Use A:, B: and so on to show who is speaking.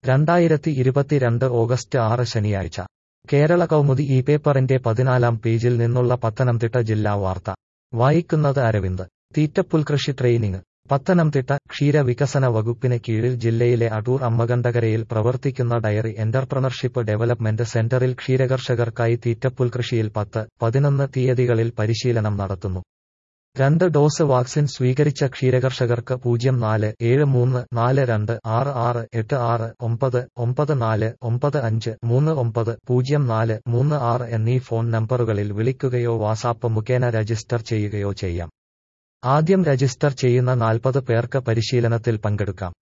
A: രണ്ടായിരത്തി ഇരുപത്തിരണ്ട് ഓഗസ്റ്റ് ആറ് ശനിയാഴ്ച കേരള കൗമുദി ഈ പേപ്പറിന്റെ പതിനാലാം പേജിൽ നിന്നുള്ള പത്തനംതിട്ട ജില്ലാ വാർത്ത വായിക്കുന്നത് അരവിന്ദ് തീറ്റപ്പുൽകൃഷി ട്രെയിനിങ് പത്തനംതിട്ട ക്ഷീരവികസന വകുപ്പിന് കീഴിൽ ജില്ലയിലെ അടൂർ അമ്മകണ്ഠകരയിൽ പ്രവർത്തിക്കുന്ന ഡയറി എന്റർപ്രണർഷിപ്പ് ഡെവലപ്മെന്റ് സെന്ററിൽ ക്ഷീരകർഷകർക്കായി തീറ്റപ്പുൽകൃഷിയിൽ പത്ത് പതിനൊന്ന് തീയതികളിൽ പരിശീലനം നടത്തുന്നു രണ്ട് ഡോസ് വാക്സിൻ സ്വീകരിച്ച ക്ഷീരകർഷകർക്ക് പൂജ്യം നാല് ഏഴ് മൂന്ന് നാല് രണ്ട് ആറ് ആറ് എട്ട് ആറ് ഒമ്പത് ഒമ്പത് നാല് ഒമ്പത് അഞ്ച് മൂന്ന് ഒമ്പത് പൂജ്യം നാല് മൂന്ന് ആറ് എന്നീ ഫോൺ നമ്പറുകളിൽ വിളിക്കുകയോ വാട്സാപ്പ് മുഖേന രജിസ്റ്റർ ചെയ്യുകയോ ചെയ്യാം ആദ്യം രജിസ്റ്റർ ചെയ്യുന്ന നാൽപ്പത് പേർക്ക് പരിശീലനത്തിൽ പങ്കെടുക്കാം